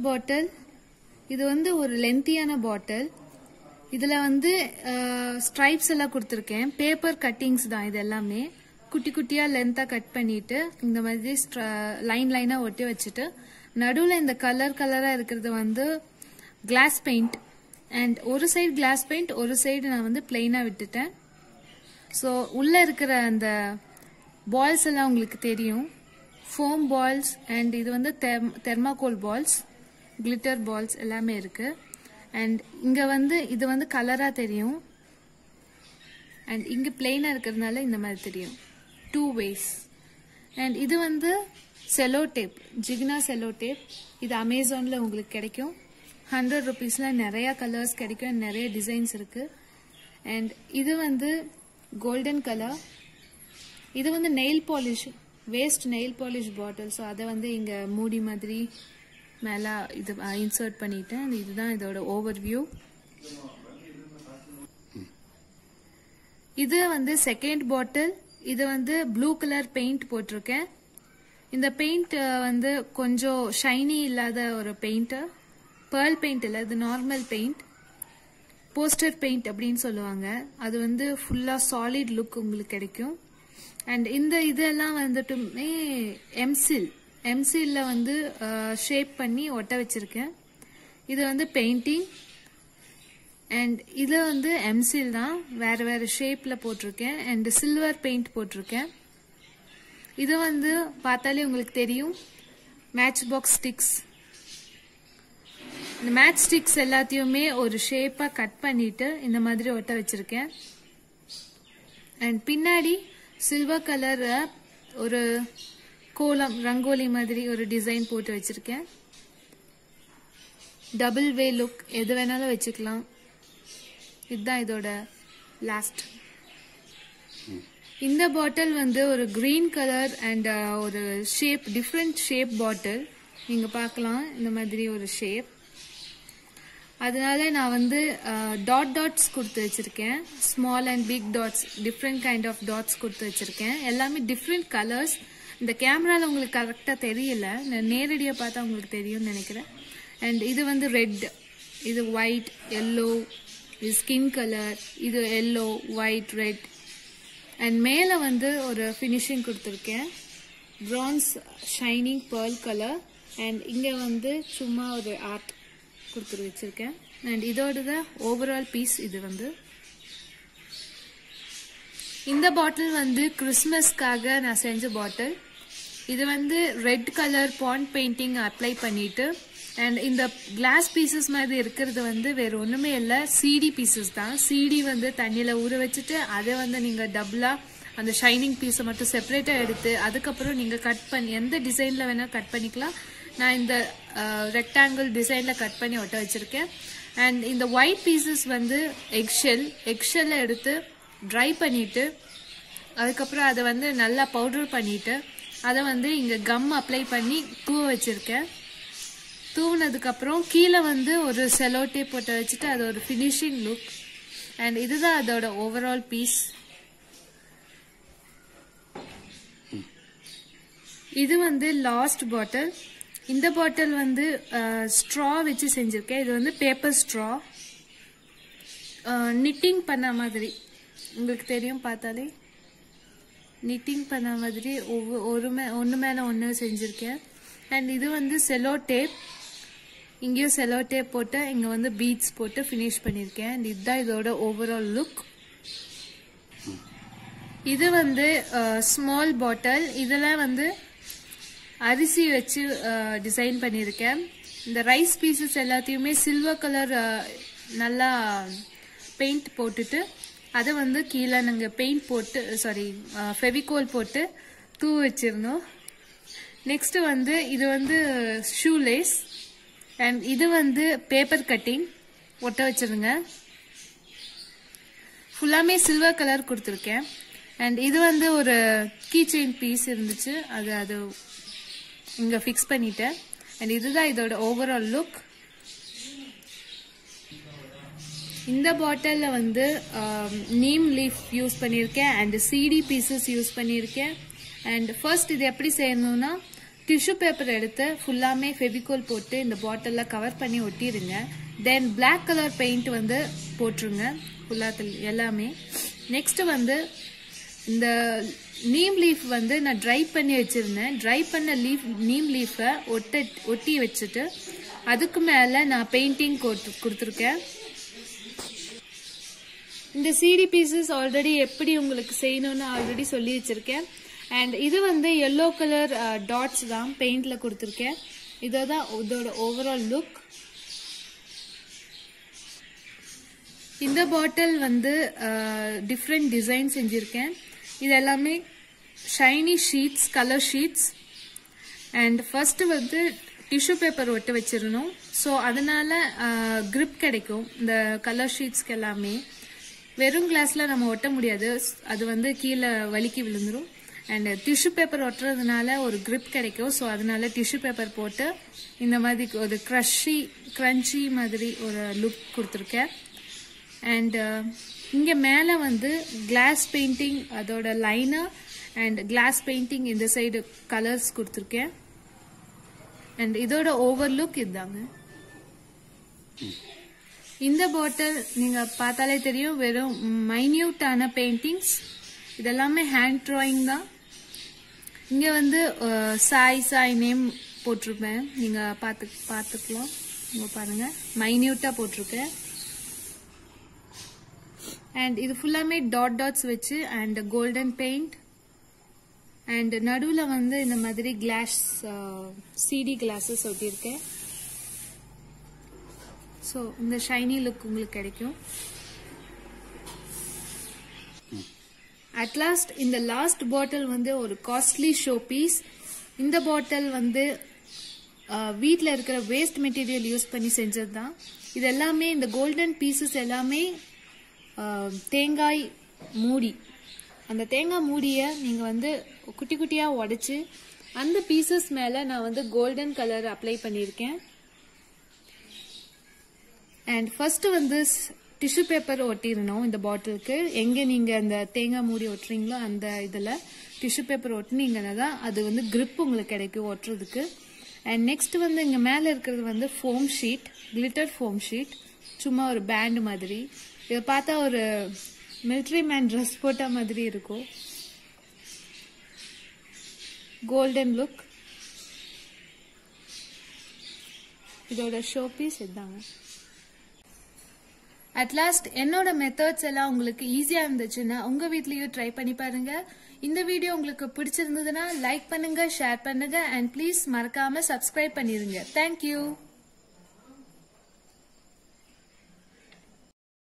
பாட்டில் இது வந்து ஒரு லென்த்தியான பாட்டில் இதுல வந்து ஸ்ட்ரைப்ஸ் எல்லாம் கொடுத்துருக்கேன் பேப்பர் கட்டிங்ஸ் தான் இது எல்லாமே குட்டி குட்டியா லென்த்தா கட் பண்ணிட்டு இந்த மாதிரி லைன் லைனா ஒட்டி வச்சுட்டு நடுவுல இந்த கலர் கலரா இருக்கிறது வந்து கிளாஸ் பெயிண்ட் அண்ட் ஒரு சைடு கிளாஸ் பெயிண்ட் ஒரு சைடு நான் வந்து பிளெயினா விட்டுட்டேன் ஸோ உள்ள இருக்கிற அந்த பால்ஸ் எல்லாம் உங்களுக்கு தெரியும் ஃபோம் பால்ஸ் அண்ட் இது வந்து தெர்மாகோல் பால்ஸ் கிளிட்டர் பால்ஸ் எல்லாமே இருக்கு அண்ட் இங்க வந்து இது வந்து கலரா தெரியும் அண்ட் இங்க பிளெயினா இருக்கிறதுனால இந்த மாதிரி தெரியும் டூ வேஸ் அண்ட் இது வந்து செலோ டேப் ஜிக்னா செலோ டேப் இது அமேசான்ல உங்களுக்கு கிடைக்கும் ஹண்ட்ரட் ருபீஸ்ல நிறைய கலர்ஸ் கிடைக்கும் and நிறைய டிசைன்ஸ் இருக்கு அண்ட் இது வந்து கோல்டன் கலர் இது வந்து nail polish waste nail polish bottle so அதை வந்து இங்க மூடி மாதிரி மேல இது இன்சர்ட் பண்ணிட்டேன் and இதுதான் இதோட ஓவர் வியூ இது வந்து செகண்ட் பாட்டில் இது வந்து ப்ளூ கலர் பெயிண்ட் போட்டிருக்கேன் இந்த பெயிண்ட் வந்து கொஞ்சம் ஷைனி இல்லாத ஒரு பெயிண்ட் பேர்ல் பெயிண்ட் இல்லை இது நார்மல் பெயிண்ட் போஸ்டர் பெயிண்ட் அப்படின்னு சொல்லுவாங்க அது வந்து ஃபுல்லா சாலிட் லுக் உங்களுக்கு கிடைக்கும் அண்ட் இந்த இதெல்லாம் வந்துட்டுமே எம்சில் எம்சில்ல வந்து ஷேப் பண்ணி ஒட்ட வச்சிருக்கேன் இது வந்து பெயிண்டிங் அண்ட் இது வந்து எம்சில் தான் வேற வேற ஷேப்ல போட்டிருக்கேன் அண்ட் சில்வர் பெயிண்ட் போட்டிருக்கேன் இது வந்து பார்த்தாலே உங்களுக்கு தெரியும் மேட்ச் பாக்ஸ் ஸ்டிக்ஸ் இந்த மேட்ச் ஸ்டிக்ஸ் எல்லாத்தையுமே ஒரு ஷேப்பா கட் பண்ணிட்டு இந்த மாதிரி ஒட்ட வச்சிருக்கேன் அண்ட் பின்னாடி சில்வர் கலர் ஒரு கோலம் ரங்கோலி மாதிரி ஒரு டிசைன் போட்டு வச்சிருக்கேன் டபுள் வே லுக் எது வேணாலும் வச்சுக்கலாம் இதுதான் இதோட லாஸ்ட் இந்த பாட்டில் வந்து ஒரு கிரீன் கலர் அண்ட் ஒரு ஷேப் டிஃப்ரெண்ட் ஷேப் பாட்டில் நீங்க பார்க்கலாம் இந்த மாதிரி ஒரு ஷேப் அதனால நான் வந்து டாட் டாட்ஸ் கொடுத்து வச்சிருக்கேன் small and big dots different kind of dots கொடுத்து வச்சிருக்கேன் எல்லாமே டிஃப்ரெண்ட் கலர்ஸ் இந்த கேமரால உங்களுக்கு கரெக்டா தெரியல நான் நேரடியா பார்த்தா உங்களுக்கு தெரியும்னு நினைக்கிறேன் அண்ட் இது வந்து ரெட் இது ஒயிட் எல்லோ இது ஸ்கின் கலர் இது எல்லோ ஒயிட் ரெட் அண்ட் மேல வந்து ஒரு ஃபினிஷிங் கொடுத்துருக்கேன் bronze shining pearl colour and இங்க வந்து சும்மா ஒரு ஆர்ட் கொடுத்துட்டு வச்சிருக்கேன் அண்ட் இதோட தான் ஓவரால் பீஸ் இது வந்து இந்த பாட்டில் வந்து கிறிஸ்மஸ்க்காக நான் செஞ்ச பாட்டில் இது வந்து red colour bond painting apply பண்ணிட்டு அண்ட் இந்த கிளாஸ் பீசஸ் மாதிரி இருக்கிறது வந்து வேற ஒண்ணுமே இல்லை சிடி பீசஸ் தான் சிடி வந்து தண்ணியில ஊற வச்சுட்டு அதை வந்து நீங்க டபுளா அந்த ஷைனிங் பீஸை மட்டும் செப்பரேட்டா எடுத்து அதுக்கப்புறம் நீங்க கட் பண்ணி எந்த டிசைன்ல வேணா கட் பண்ணிக்கலாம் நான் இந்த ரெக்டாங்கிள் டிசைன்ல கட் பண்ணி ஒட்ட வச்சிருக்கேன் அண்ட் இந்த ஒயிட் பீசஸ் வந்து எக்ஷெல் எக்ஷெல்ல எடுத்து ட்ரை பண்ணிட்டு அதுக்கப்புறம் அதை வந்து நல்லா பவுடர் பண்ணிட்டு அதை வந்து இங்க கம் அப்ளை பண்ணி தூவ வச்சிருக்கேன் தூவுனதுக்கு அப்புறம் கீழே வந்து ஒரு செலோ டேப் போட்டு வச்சுட்டு அது ஒரு ஃபினிஷிங் லுக் அண்ட் இதுதான் அதோட ஓவரால் பீஸ் இது வந்து லாஸ்ட் பாட்டில் இந்த பாட்டில் வந்து ஸ்ட்ரா வச்சு செஞ்சிருக்கேன் இது வந்து பேப்பர் ஸ்ட்ரா நிட்டிங் பண்ண மாதிரி உங்களுக்கு தெரியும் பார்த்தாலே நிட்டிங் பண்ண மாதிரி ஒவ்வொரு ஒரு மே ஒன்று மேலே ஒன்று செஞ்சுருக்கேன் அண்ட் இது வந்து செலோ டேப் இங்கேயும் செலோ டேப் போட்டு இங்கே வந்து பீட்ஸ் போட்டு ஃபினிஷ் பண்ணியிருக்கேன் அண்ட் இதுதான் இதோட ஓவரால் லுக் இது வந்து ஸ்மால் பாட்டில் இதெல்லாம் வந்து அரிசி வச்சு டிசைன் பண்ணியிருக்கேன் இந்த ரைஸ் பீசஸ் எல்லாத்தையுமே சில்வர் கலர் நல்லா பெயிண்ட் போட்டுட்டு அதை வந்து கீழே நாங்கள் பெயிண்ட் போட்டு சாரி ஃபெவிகோல் போட்டு தூ வச்சிருந்தோம் நெக்ஸ்ட் வந்து இது வந்து ஷூ லேஸ் அண்ட் இது வந்து பேப்பர் கட்டிங் ஒட்ட வச்சிருங்க ஃபுல்லாமே சில்வர் கலர் கொடுத்துருக்கேன் அண்ட் இது வந்து ஒரு கீ செயின் பீஸ் இருந்துச்சு அது அது இங்க ஃபிக்ஸ் பண்ணிட்டேன் அண்ட் இதுதான் இதோட ஓவரால் லுக் இந்த பாட்டில்ல வந்து நீம் லீஃப் யூஸ் பண்ணியிருக்கேன் அண்ட் சிடி பீசஸ் யூஸ் பண்ணியிருக்கேன் அண்ட் ஃபர்ஸ்ட் இது எப்படி செய்யணும்னா டிஷ்யூ பேப்பர் எடுத்து ஃபுல்லாமே ஃபெவிகோல் போட்டு இந்த பாட்டில்ல கவர் பண்ணி ஒட்டிடுங்க தென் Black கலர் பெயிண்ட் வந்து போட்டுருங்க ஃபுல்லாத்தில் எல்லாமே நெக்ஸ்ட் வந்து இந்த நீம் லீஃப் வந்து நான் ட்ரை பண்ணி வச்சிருந்தேன் ட்ரை பண்ண லீஃப் நீம் லீஃபை ஒட்ட ஒட்டி வச்சுட்டு அதுக்கு மேல நான் பெயிண்டிங் கொடுத்துருக்கேன் இந்த சிடி பீசஸ் ஆல்ரெடி எப்படி உங்களுக்கு செய்யணும்னு ஆல்ரெடி சொல்லி வச்சிருக்கேன் அண்ட் இது வந்து எல்லோ கலர் டாட்ஸ் தான் பெயிண்ட்ல கொடுத்துருக்கேன் இதோதான் இதோட ஓவரால் லுக் இந்த பாட்டில் வந்து டிஃப்ரெண்ட் டிசைன் செஞ்சிருக்கேன் இது எல்லாமே shiny sheets colour sheets and first வந்து டிஷ்யூ பேப்பர் ஒட்ட வச்சிடணும் ஸோ அதனால grip கிடைக்கும் இந்த கலர் ஷீட்ஸ்க்கு எல்லாமே வெறும் கிளாஸ்ல நம்ம ஒட்ட முடியாது அது வந்து கீழே வலிக்கி விழுந்துரும் அண்ட் டிஷ்யூ பேப்பர் ஒட்டுறதுனால ஒரு grip கிடைக்கும் ஸோ அதனால டிஷ்யூ பேப்பர் போட்டு இந்த மாதிரி ஒரு க்ரஷி க்ரன்ச்சி மாதிரி ஒரு லுக் கொடுத்துருக்கேன் அண்ட் இங்க மேல வந்து கிளாஸ் பெயிண்டிங் அதோட லைனர் அண்ட் கிளாஸ் பெயிண்டிங் இந்த சைடு கலர்ஸ் கொடுத்துருக்கேன் அண்ட் இதோட ஓவர் லுக் இதாங்க இந்த பாட்டில் நீங்க பார்த்தாலே தெரியும் வெறும் மைன்யூட்டான பெயிண்டிங்ஸ் இதெல்லாமே ஹேண்ட் டிராயிங் தான் இங்க வந்து அஹ், சாய் சாய் நேம் போட்டிருப்பேன் நீங்க பார்த்து பார்த்துக்கலாம் இங்க பாருங்க மைன்யூட்டா போட்டிருக்கேன் அண்ட் இது ஃபுல்லாமே டாட் டாட்ஸ் வச்சு அண்ட் கோல்டன் பெயிண்ட் அண்ட் நடுவில் வந்து இந்த மாதிரி கிளாஸ் சிடி கிளாஸஸ் ஒட்டியிருக்கேன் ஸோ இந்த ஷைனி லுக் உங்களுக்கு கிடைக்கும் அட்லாஸ்ட் இந்த லாஸ்ட் பாட்டில் வந்து ஒரு காஸ்ட்லி ஷோ பீஸ் இந்த பாட்டில் வந்து வீட்டில் இருக்கிற வேஸ்ட் மெட்டீரியல் யூஸ் பண்ணி செஞ்சது தான் இது எல்லாமே இந்த கோல்டன் பீசஸ் எல்லாமே ஆஹ், தேங்காய் மூடி அந்த தேங்காய் மூடியை நீங்கள் வந்து குட்டி குட்டியாக உடைச்சு அந்த பீசஸ் மேலே நான் வந்து கோல்டன் கலர் அப்ளை பண்ணியிருக்கேன் அண்ட் ஃபர்ஸ்ட் வந்து டிஷ்யூ பேப்பர் ஒட்டிடணும் இந்த பாட்டிலுக்கு எங்க நீங்க அந்த தேங்காய் மூடி ஒட்டுறீங்களோ அந்த இதுல டிஷ்யூ பேப்பர் ஒட்டினீங்கன்னா தான் அது வந்து grip உங்களுக்கு கிடைக்கும் ஒட்டுறதுக்கு அண்ட் நெக்ஸ்ட் வந்து இங்க மேல இருக்கிறது வந்து foam sheet glitter foam sheet சும்மா ஒரு பேண்ட் மாதிரி இதை பார்த்தா ஒரு மிலிட்ரி மேன் ட்ரெஸ் போட்ட மாதிரி இருக்கும் கோல்டன் லுக் இதோட ஷோ பீஸ் இதாங்க அட்லாஸ்ட் என்னோட மெத்தட்ஸ் எல்லாம் உங்களுக்கு ஈஸியா இருந்துச்சுன்னா உங்க வீட்லயும் ட்ரை பண்ணி பாருங்க இந்த வீடியோ உங்களுக்கு பிடிச்சிருந்ததுன்னா லைக் பண்ணுங்க ஷேர் பண்ணுங்க அண்ட் ப்ளீஸ் மறக்காம சப்ஸ்கிரைப் பண்ணிருங்க தேங்க்யூ